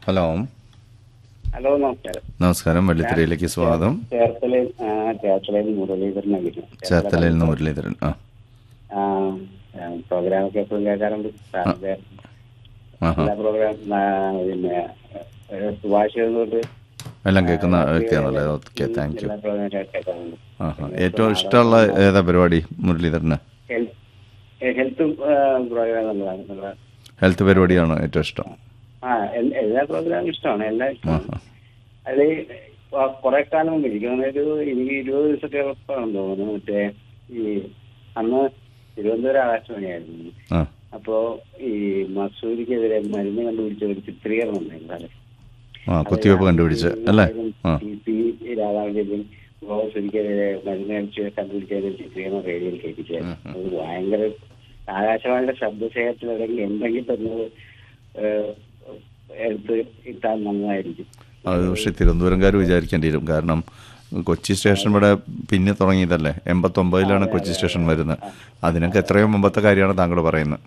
Hello hello നമസ്കാരം നമസ്കാരം വെള്ളിത്തിരയിലേക്ക് സ്വാഗതം ചേർത്തലയിൽ ആ, ചേർത്തലയിൽ മുരളീധരനെ വിളിക്കും ചേർത്തലയിൽ നിന്ന് മുരളീധരൻ ആ പ്രോഗ്രാം ഒക്കെ എപ്പോഴും കേൾക്കാറുണ്ട് സാറിന്റെ ആഹാ എല്ലാ പ്രോഗ്രാം പിന്നെ ഏഹ്, സുഭാഷ് തൊട്ട് എല്ലാം കേൾക്കുന്ന വ്യക്തിയാണല്ലേ ഓക്കെ താങ്ക് യു എല്ലാ പ്രോഗ്രാം കേൾക്കാറുണ്ട് ആഹാ ഏറ്റവും ഇഷ്ടമുള്ള ഏതാ പരിപാടി മുരളീധരന് ഹെൽത്ത് ഹെൽത്ത് പ്രോഗ്രാം നല്ലതാണ് നല്ലതാണ് ഹെൽത്ത് പരിപാടിയാണ് ഏറ്റവും ഇഷ്ടം ആ എൽ- എല്ലാ പ്രോഗ്രാമും ഇഷ്ടമാണ് എല്ലാം ഇഷ്ടമാണ് ആഹാ അത് കുറെ കാലം മുമ്പ് എനിക്ക് തോന്നുന്നു ഒരു എനിക്ക് ഇരുപത് ദിവസത്തെ ഉറപ്പാണെന്ന് തോന്നുന്നു മറ്റേ ഈ അന്ന് തിരുവനന്തപുരം ആകാശവാണിയായിരുന്നു ആ അപ്പോ ഈ മസൂരിക്കെതിരെ മരുന്ന് കണ്ടുപിടിച്ച ഒരു ചിത്രീകരണം ഉണ്ടായിരുന്നു സാറേ ആ കുത്തിവയ്പ്പ് കണ്ടുപിടിച്ച് അല്ലേ ആ ടി പി രാധാകൃഷ്ണൻ മസൂരിക്കെതിരെ മരുന്ന് കഴിച്ച് കണ്ടുപിടിച്ച ഒരു ചിത്രീകരണം റേഡിയോയിൽ കേൾപ്പിച്ചായിരുന്നു അത് ഭയങ്കര ആകാശവാണിയുടെ ശബ്ദശേഖരത്തിൽ എവിടെയെങ്കിലും എന്തെങ്കിലും തന്നത് ഏഹ്, എടുത്ത് ഇട്ടാൽ നന്നായിരിക്കും അത് പക്ഷേ തിരുവനന്തപുരംകാർ വിചാരിക്കേണ്ടി വരും കാരണം കൊച്ചി സ്റ്റേഷൻ ഇവിടെ പിന്നെ തുടങ്ങിയതല്ലേ എൺപത്തൊമ്പതിലാണ് കൊച്ചി സ്റ്റേഷൻ വരുന്നത് അതിനൊക്കെ എത്രയോ മുമ്പത്തെ കാര്യമാണ് താങ്കൾ പറയുന്നത്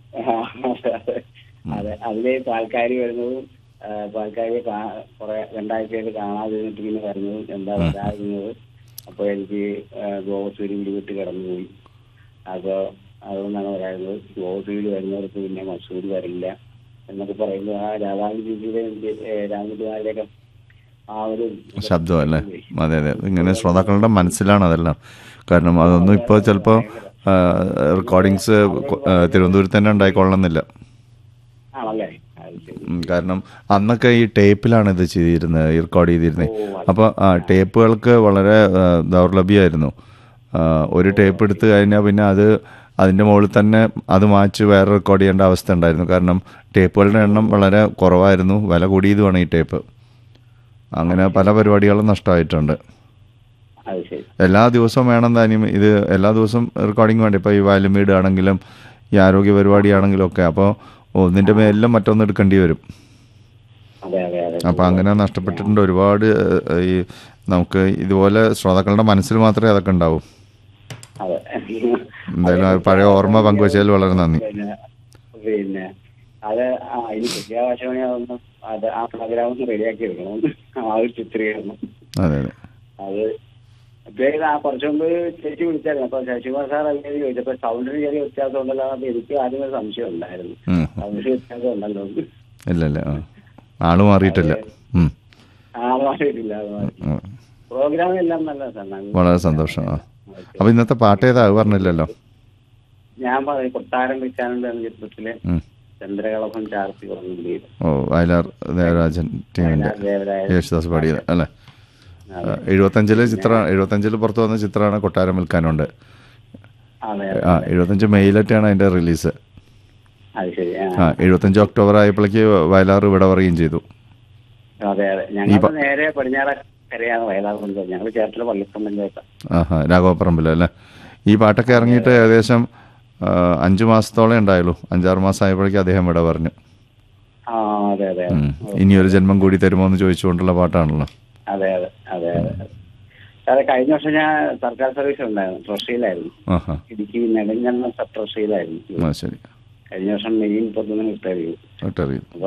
അതെ അതില് പാൽക്കാരി വരുന്നതും ആ, പാൽക്കാരി കാ- കുറെ രണ്ടാഴ്ചയായിട്ട് കാണാതിരുന്നിട്ട് പിന്നെ വരുന്നതും എന്താ വരാതിരുന്നത് അപ്പൊ എനിക്ക് ഗോവസൂരി പിടിവിട്ട് കിടന്നുപോയി അപ്പൊ അതുകൊണ്ടാണ് പറയുന്നത് ഗോവസൂരി വരുന്നവർക്ക് പിന്നെ മസൂരി വരില്ല എന്നൊക്കെ പറയുന്നത് ആ രാധാകൃഷ്ണ ജിജിയുടെ രാമകുമാരിയുടെയൊക്കെ ആ ഒരു ശബ്ദം അല്ലേ അതെ അതെ ഇങ്ങനെ ശ്രോതാക്കളുടെ മനസ്സിലാണ് അതെല്ലാം കാരണം അതൊന്നും ഇപ്പോൾ ചിലപ്പോൾ റെക്കോർഡിങ്സ് തിരുവനന്തപുരത്ത് തന്നെ ഉണ്ടായിക്കൊള്ളണമെന്നില്ല ആണല്ലേ അത് ശരി ഉം, കാരണം അന്നൊക്കെ ഈ ടേപ്പിലാണ് ഇത് ചെയ്തിരുന്നത് ഈ റെക്കോർഡ് ചെയ്തിരുന്നത് അപ്പോൾ ആ ടേപ്പുകൾക്ക് വളരെ ആ, ദൗർലഭ്യമായിരുന്നു ആ, ഒരു ടേപ്പ് എടുത്ത് കഴിഞ്ഞാൽ പിന്നെ അത് അതിൻ്റെ മുകളിൽ തന്നെ അത് മാച്ച് വേറെ റെക്കോർഡ് ചെയ്യേണ്ട അവസ്ഥ ഉണ്ടായിരുന്നു കാരണം ടേപ്പുകളുടെ എണ്ണം വളരെ കുറവായിരുന്നു വില കൂടിയതുമാണ് ഈ ടേപ്പ് അങ്ങനെ പല പരിപാടികളും നഷ്ടമായിട്ടുണ്ട് അത് ശരി എല്ലാ ദിവസവും വേണം താനും ഇത് എല്ലാ ദിവസവും റെക്കോർഡിങ് വേണ്ട ഇപ്പോൾ ഈ വാലുമീഡ് ആണെങ്കിലും ഈ ആരോഗ്യ പരിപാടിയാണെങ്കിലും ഒക്കെ അപ്പോൾ ഒന്നിൻ്റെ മേലെല്ലാം മറ്റൊന്ന് എടുക്കേണ്ടി വരും അതെ അതെ അതെ അപ്പോൾ അങ്ങനെ നഷ്ടപ്പെട്ടിട്ടുണ്ട് ഒരുപാട് ഏഹ്, ഈ നമുക്ക് ഇതുപോലെ ശ്രോതാക്കളുടെ മനസ്സിൽ മാത്രമേ അതൊക്കെ ഉണ്ടാവൂ അതെ എന്തായാലും ആ പഴയ ഓർമ്മ പങ്കുവച്ചതിൽ വളരെ നന്ദി പിന്നെ പിന്നെ അത് ആ ഇനി പ്രത്യാകാശവാണി അതൊന്ന് അത് ആ പ്രോഗ്രാം ഒന്ന് റെഡിയാക്കി എടുക്കണം ആ ഒരു ചിത്രീകരണം അതെ അതെ അത് ഇപ്പൊ ആ കുറച്ചു മുമ്പ് ചേച്ചി വിളിച്ചായിരുന്നു അപ്പൊ ശശികുമാർ സാർ അങ്ങനെ ചോദിച്ചപ്പോ സൗണ്ടിന് ചെറിയ വ്യത്യാസം ഉണ്ടല്ലോ അപ്പൊ എനിക്ക് ആദ്യം ഒരു സംശയം ഉണ്ടായിരുന്നു ഉം. സൗണ്ടിന് വ്യത്യാസം ഉണ്ടല്ലോ ഇല്ല ഇല്ല ആ ആള് മാറിയിട്ടില്ല ഉം. ആ മാറിയിട്ടില്ല അത് മാറി. ഉം. പ്രോഗ്രാം എല്ലാം നല്ല സാർ വളരെ സന്തോഷം ആ അപ്പോൾ ഇന്നത്തെ പാട്ട് ഏതാ അത് പറഞ്ഞില്ലല്ലോ ഞാൻ പറഞ്ഞു കൊട്ടാരം വെച്ചാനുണ്ട് എന്ന ചിത്രത്തിലെ ഉം. ചന്ദ്രകളഭം ചാർത്തി പറഞ്ഞു ഓ വയലാർ ദേവരാജൻ ടീമിൻ്റെ ദേവരായ യേശുദാസ് പാടിയത് അല്ലേ എഴുപത്തഞ്ചില് ചിത്ര എഴുപത്തഞ്ചില് പുറത്തു വന്ന ചിത്രമാണ് കൊട്ടാരം വിൽക്കാനുണ്ട് അതെ ആ എഴുപത്തഞ്ച് മെയിലറ്റാണ് അതിൻ്റെ റിലീസ് അത് ശരി ആ ആ എഴുപത്തഞ്ച് ഒക്ടോബർ ആയപ്പോഴേക്ക് വയലാർ ഇവിടെ പറയുകയും ചെയ്തു അതെ അതെ ഞങ്ങൾ നേരെ പടിഞ്ഞാറ കരയാണ് വയലാർ പഞ്ചായത്ത് ഞങ്ങൾ ചേർത്തല പള്ളിപ്പം പഞ്ചായത്ത് ആഹാ രാഘവപ്പറമ്പിൽ അല്ലേ ഈ പാട്ടൊക്കെ ഇറങ്ങിയിട്ട് ഏകദേശം ആ, അഞ്ച് മാസത്തോളം ഉണ്ടായുള്ളൂ അഞ്ചാറ് മാസം ആയപ്പോഴേക്കും അദ്ദേഹം ഇവിടെ പറഞ്ഞു ആ അതെ അതെ ഉം. ഇനിയൊരു ജന്മം കൂടി തരുമോ എന്ന് ചോദിച്ചുകൊണ്ടുള്ള പാട്ടാണല്ലോ അതെ അതെ അതെ അതെ അതെ കഴിഞ്ഞ വർഷം ഞാൻ സർക്കാർ സർവീസ് ഉണ്ടായിരുന്നു ട്രഷറിയിലായിരുന്നു ആഹാ ഇടുക്കി നെടുങ്കണ്ണ സബ് ട്രഷറിയിലായിരുന്നു ആ ശരി കഴിഞ്ഞ വർഷം മെയ് മുപ്പത്തൊന്നിന് റിട്ടയർ ചെയ്തു റിട്ടയർ ചെയ്തു